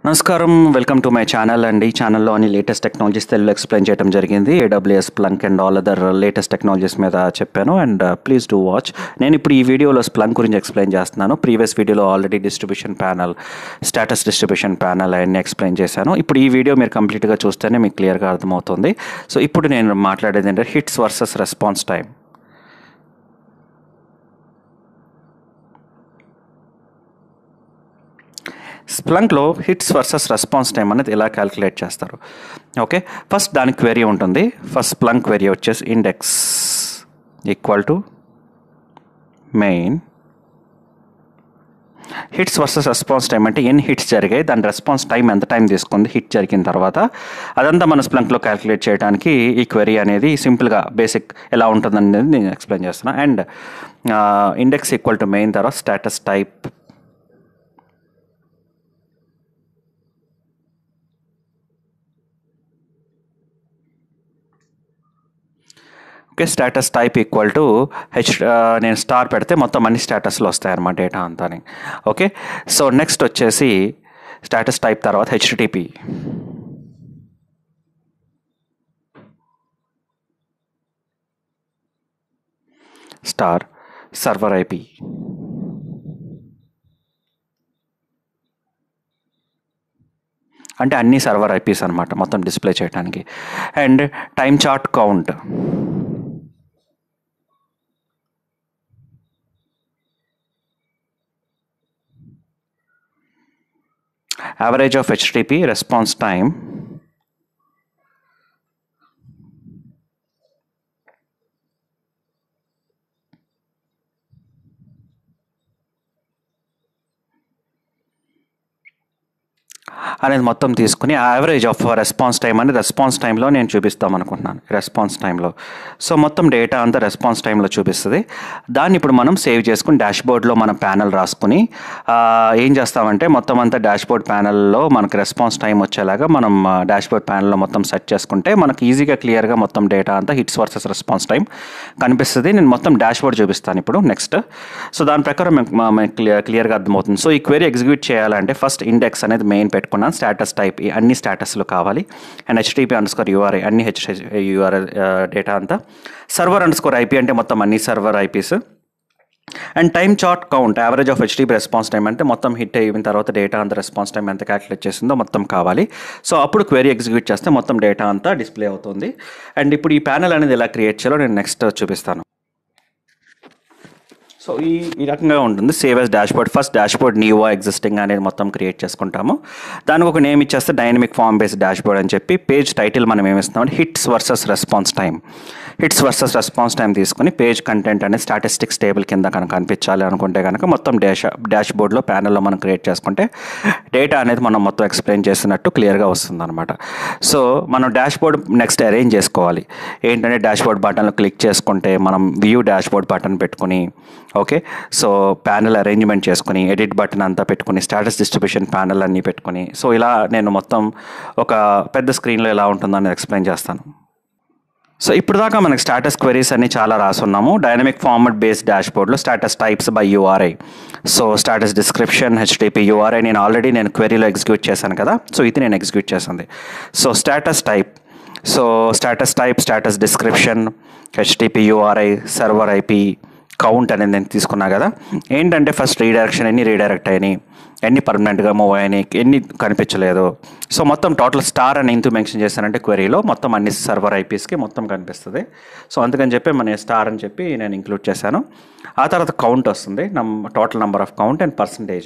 నమస్కారం welcome to my channel అండి ఈ ఛానల్లోని లేటెస్ట్ టెక్నాలజీస్ తెలుగులో ఎక్స్ప్లెయిన్ చేయడం జరిగింది AWS Splunk and all other latest technologies మీద చెప్పాను అండ్ ప్లీజ్ డూ వాచ్ నేను ఇప్పుడు ఈ వీడియోలో స్ప్లంక్ గురించి ఎక్స్ప్లెయిన్ చేస్తున్నాను ప్రీవియస్ వీడియోలో already distribution panel status distribution panel అవన్నీ ఎక్స్ప్లెయిన్ చేశాను ఇప్పుడు ఈ వీడియో మీరు కంప్లీట్గా చూస్తేనే మీకు క్లియర్గా అర్థమవుతుంది సో ఇప్పుడు నేను మాట్లాడేది ఏంటంటే హిట్స్ వర్సెస్ రెస్పాన్స్ టైం స్ప్లంక్లో హిట్స్ వర్సెస్ రెస్పాన్స్ టైం అనేది ఎలా క్యాలిక్యులేట్ చేస్తారు ఓకే ఫస్ట్ దానికి క్వెరీ ఉంటుంది ఫస్ట్ స్ప్లంక్ క్వెరీ వచ్చేసి index equal to main hits versus response time అంటే ఎన్ని హిట్స్ జరిగాయి దాని రెస్పాన్స్ టైం ఎంత టైం తీసుకుంది హిట్ జరిగిన తర్వాత అదంతా మన స్ప్లంక్లో క్యాలిక్యులేట్ చేయడానికి ఈ క్వెరీ అనేది సింపుల్గా బేసిక్ ఎలా ఉంటుందనేది నేను ఎక్స్ప్లెయిన్ చేస్తున్నాను and index equal to main తర్వాత status type okay status type equal to H నేను స్టార్ పెడితే మొత్తం అన్ని స్టేటస్లు వస్తాయి అన్నమాట డేటా అంతా ఓకే సో నెక్స్ట్ వచ్చేసి స్టేటస్ టైప్ తర్వాత హెచ్టిటిపి స్టార్ సర్వర్ ఐపి అంటే అన్ని సర్వర్ ఐపీస్ అనమాట మొత్తం డిస్ప్లే చేయడానికి and time chart count average of HTTP response time అనేది మొత్తం తీసుకుని యావరేజ్ ఆఫ్ రెస్పాన్స్ టైం అనేది రెస్పాన్స్ టైంలో నేను చూపిస్తాం అనుకుంటున్నాను రెస్పాన్స్ టైంలో సో మొత్తం డేటా అంతా రెస్పాన్స్ టైంలో చూపిస్తుంది దాన్ని ఇప్పుడు మనం సేవ్ చేసుకుని డాష్బోర్డ్లో మన ప్యానల్ రాసుకుని ఆ, ఏం చేస్తామంటే మొత్తం అంతా డాష్బోర్డ్ ప్యానల్లో మనకు రెస్పాన్స్ టైం వచ్చేలాగా మనం డాష్బోర్డ్ ప్యానల్లో మొత్తం సెట్ చేసుకుంటే మనకు ఈజీగా క్లియర్గా మొత్తం డేటా అంతా హిట్స్ వర్సెస్ రెస్పాన్స్ టైం కనిపిస్తుంది నేను మొత్తం డాష్బోర్డ్ చూపిస్తాను ఇప్పుడు నెక్స్ట్ సో దాని ప్రకారం మీకు మా- మనకి క్లియర్ క్లియర్గా అర్థమవుతుంది సో ఈ క్వెరీ ఎగ్జిక్యూట్ చేయాలంటే ఫస్ట్ ఇండెక్స్ అనేది మెయిన్ పెట్టుకున్నాను స్టేటస్ టైప్ ఈ అన్ని స్టేటస్లు కావాలి and HTTP underscore URI అన్ని హెచ్ యూఆర్ఐ డేటా అంతా సర్వర్ అండర్ స్కోర్ ఐపీ అంటే మొత్తం అన్ని server IPs and time chart count average of HTTP response time అంటే మొత్తం హిట్ అయిన తర్వాత డేటా అంతా రెస్పాన్స్ టైం ఎంత క్యాలిక్యులేట్ చేసిందో మొత్తం కావాలి సో అప్పుడు క్వెరీ ఎగ్జిక్యూట్ చేస్తే మొత్తం డేటా అంతా డిస్ప్లే అవుతుంది అండ్ ఇప్పుడు ఈ ప్యానల్ అనేది ఎలా క్రియేట్ చేయాలో నేను నెక్స్ట్ చూపిస్తాను సో ఈ ఈ రకంగా ఉంటుంది save as dashboard first dashboard న్యూవా ఎగ్జిస్టింగ్ అనేది మొత్తం క్రియేట్ చేసుకుంటాము దానికి ఒక నేమ్ ఇచ్చేస్తే డైనమిక్ ఫామ్ బేస్డ్ డాష్బోర్డ్ అని చెప్పి పేజ్ టైటిల్ మనం ఏమిస్తామంటే hits versus response time hits versus response time తీసుకుని పేజ్ కంటెంట్ అనేది స్టాటిస్టిక్స్ టేబుల్ కింద కనుక కనిపించాలి అనుకుంటే కనుక మొత్తం డాష్ డాష్బోర్డ్లో ప్యానల్లో మనం క్రియేట్ చేసుకుంటే డేటా అనేది మనం మొత్తం ఎక్స్ప్లెయిన్ చేసినట్టు క్లియర్గా వస్తుంది అనమాట సో మనం డాష్బోర్డ్ నెక్స్ట్ అరేంజ్ చేసుకోవాలి ఏంటంటే డాష్బోర్డ్ బటన్లో క్లిక్ చేసుకుంటే మనం వ్యూ డాష్బోర్డ్ బటన్ పెట్టుకుని ఓకే సో ప్యానల్ అరేంజ్మెంట్ చేసుకుని ఎడిట్ బటన్ అంతా పెట్టుకుని స్టాటస్ డిస్ట్రిబ్యూషన్ ప్యానల్ అన్నీ పెట్టుకుని సో ఇలా నేను మొత్తం ఒక పెద్ద స్క్రీన్లో ఎలా ఉంటుందో అనేది ఎక్స్ప్లెయిన్ చేస్తాను సో ఇప్పుడు దాకా మనకి స్టాటస్ క్వెరీస్ అన్ని చాలా రాసున్నాము డైనమిక్ ఫార్మట్ బేస్డ్ డాష్బోర్డ్లో status types by URI so status description HTTP URI నేను ఆల్రెడీ నేను క్వెరీలో ఎగ్జిక్యూట్ చేశాను కదా సో ఇది నేను ఎగ్జిక్యూట్ చేసింది so status type so status type status description HTTP URI server IP count అనేది నేను తీసుకున్నా కదా ఏంటంటే ఫస్ట్ రీడైరెక్షన్ ఎన్ని రీడైరెక్ట్ అయినాయి ఎన్ని పర్మనెంట్గా మూవ్ అయినాయి ఎన్ని కనిపించలేదు సో మొత్తం టోటల్ స్టార్ అని ఎందుకు మెన్షన్ చేశానంటే క్వెరీలో మొత్తం అన్ని సర్వర్ ఐపీస్కి మొత్తం కనిపిస్తుంది సో అందుకని చెప్పి మన స్టార్ అని చెప్పి నేను ఇంక్లూడ్ చేశాను ఆ తర్వాత కౌంట్ వస్తుంది నమ్ total number of count and percentage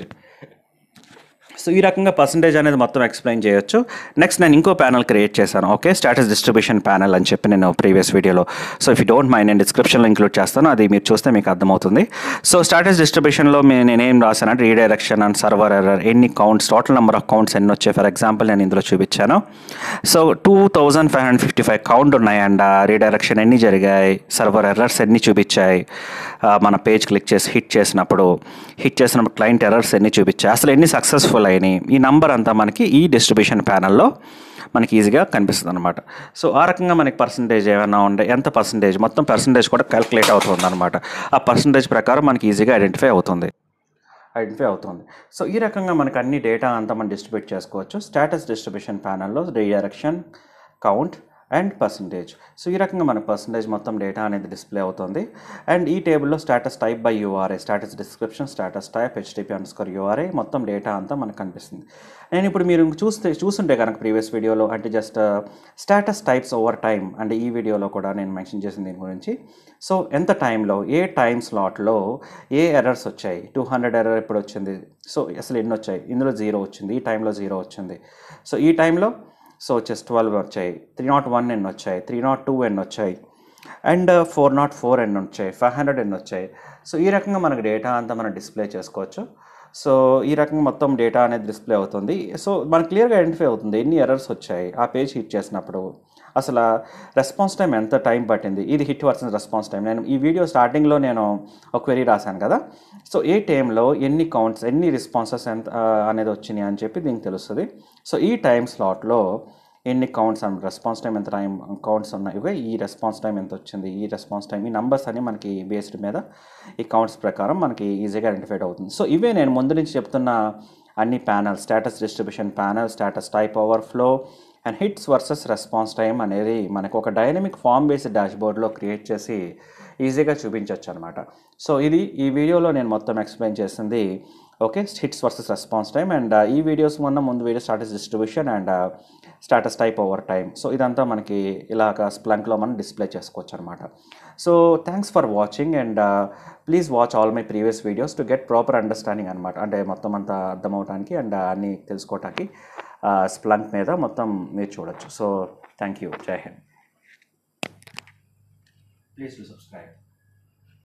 so ఈ రకంగా పర్సంటేజ్ అనేది మొత్తం ఎక్స్ప్లెయిన్ చేయొచ్చు నెక్స్ట్ నేను ఇంకో ప్యానల్ క్రియేట్ చేశాను ఓకే స్టాటస్ డిస్ట్రిబ్యూషన్ ప్యానల్ అని చెప్పి నేను ప్రీవియస్ వీడియోలో so if you don't mind నేను డిస్క్రిప్షన్లో ఇంక్లూడ్ చేస్తాను అది మీరు చూస్తే మీకు అర్థమవుతుంది సో స్టాటస్ డిస్ట్రిబ్యూషన్లో నేనేం రాశానంటే రీడైరెక్షన్ అండ్ సర్వర్ ఎర్రర్ ఎన్ని counts total number of counts ఎన్ని వచ్చాయి ఫర్ ఎగ్జాంపుల్ నేను ఇందులో చూపించాను so two thousand five hundred fifty five count ఉన్నాయండ్ రీడైరెక్షన్ ఎన్ని జరిగాయి సర్వర్ ఎర్రర్స్ ఎన్ని చూపించాయి ఆ, మన పేజ్ క్లిక్ చేసి హిట్ చేసినప్పుడు హిట్ చేసినప్పుడు క్లయింట్ ఎర్రర్స్ ఎన్ని చూపించాయి అసలు ఎన్ని సక్సెస్ఫుల్ అయినాయి ఈ నంబర్ అంతా మనకి ఈ డిస్ట్రిబ్యూషన్ ప్యానల్లో మనకి ఈజీగా కనిపిస్తుంది అనమాట సో ఆ రకంగా మనకి పర్సంటేజ్ ఏమైనా ఉండే ఎంత పర్సంటేజ్ మొత్తం పర్సంటేజ్ కూడా క్యాలిక్యులేట్ అవుతుంది అనమాట ఆ పర్సంటేజ్ ప్రకారం మనకి ఈజీగా ఐడెంటిఫై అవుతుంది ఐడెంటిఫై అవుతుంది సో ఈ రకంగా మనకు అన్ని డేటా అంతా మనం డిస్ట్రిబ్యూట్ చేసుకోవచ్చు స్టేటస్ డిస్ట్రిబ్యూషన్ ప్యానల్లో redirection count and percentage so ఈ రకంగా మన పర్సంటేజ్ మొత్తం డేటా అనేది డిస్ప్లే అవుతుంది అండ్ ఈ టేబుల్లో status type by URI status description status type HTTP underscore URI మొత్తం డేటా అంతా మనకు కనిపిస్తుంది నేను ఇప్పుడు మీరు చూస్తే చూస్తుంటే కనుక ప్రీవియస్ వీడియోలో అంటే just status types over time అంటే ఈ వీడియోలో కూడా నేను మెన్షన్ చేసింది దీని గురించి సో ఎంత టైంలో ఏ టైం స్లాట్లో ఏ ఎర్రర్స్ వచ్చాయి టూ హండ్రెడ్ ఎర్రర్ ఎప్పుడు వచ్చింది సో అసలు ఎన్ని వచ్చాయి ఇందులో జీరో వచ్చింది ఈ టైంలో జీరో వచ్చింది సో ఈ టైంలో సో వచ్చేసి ట్వెల్వ్ వచ్చాయి త్రీ నాట్ వన్ ఎన్ని వచ్చాయి త్రీ నాట్ టూ ఎన్ని వచ్చాయి అండ్ ఫోర్ నాట్ ఫోర్ ఎన్ని వచ్చాయి ఫైవ్ హండ్రెడ్ ఎన్ని వచ్చాయి సో ఈ రకంగా మనకు డేటా అంతా మనం డిస్ప్లే చేసుకోవచ్చు సో ఈ రకంగా మొత్తం డేటా అనేది డిస్ప్లే అవుతుంది సో మనకు క్లియర్గా ఐడెంటిఫై అవుతుంది ఎన్ని ఎర్రర్స్ వచ్చాయి ఆ పేజ్ హిట్ చేసినప్పుడు అసలు రెస్పాన్స్ టైం ఎంత టైం పట్టింది ఇది హిట్ వర్సెస్ రెస్పాన్స్ టైం నేను ఈ వీడియో స్టార్టింగ్లో నేను ఒక క్వెరీ రాశాను కదా సో ఏ టైంలో ఎన్ని కౌంట్స్ ఎన్ని రెస్పాన్సెస్ ఎంత ఆ, అనేది వచ్చినాయి అని చెప్పి దీనికి తెలుస్తుంది సో ఈ టైం స్లాట్లో ఎన్ని కౌంట్స్ అండ్ రెస్పాన్స్ టైం ఎంత టైం కౌంట్స్ ఉన్నాయి ఇవే ఈ రెస్పాన్స్ టైం ఎంత వచ్చింది ఈ రెస్పాన్స్ టైం ఈ నంబర్స్ అని మనకి బేస్డ్ మీద ఈ కౌంట్స్ ప్రకారం మనకి ఈజీగా ఐడెంటిఫైడ్ అవుతుంది సో ఇవే నేను ముందు నుంచి చెప్తున్న అన్ని panel status distribution panel status type overflow and hits versus response time అనేది మనకు ఒక డైనమిక్ ఫామ్ బేస్డ్ డాష్బోర్డ్లో క్రియేట్ చేసి ఈజీగా చూపించవచ్చు అనమాట సో ఇది ఈ వీడియోలో నేను మొత్తం ఎక్స్ప్లెయిన్ చేసింది okay hits versus response time and ఈ వీడియోస్ మొన్న ముందు video status distribution and status type over time so ఇదంతా మనకి ఇలాగ స్ప్లంక్లో మనం డిస్ప్లే చేసుకోవచ్చు అనమాట so thanks for watching and please watch all my previous videos to get proper understanding అనమాట అంటే మొత్తం అంతా అర్థం అవడానికి అండ్ అన్నీ తెలుసుకోవటానికి స్ప్లంక్ మీద మొత్తం మీరు చూడొచ్చు సో థ్యాంక్ యూ జై హింద్ ప్లీజ్ టు సబ్స్క్రైబ్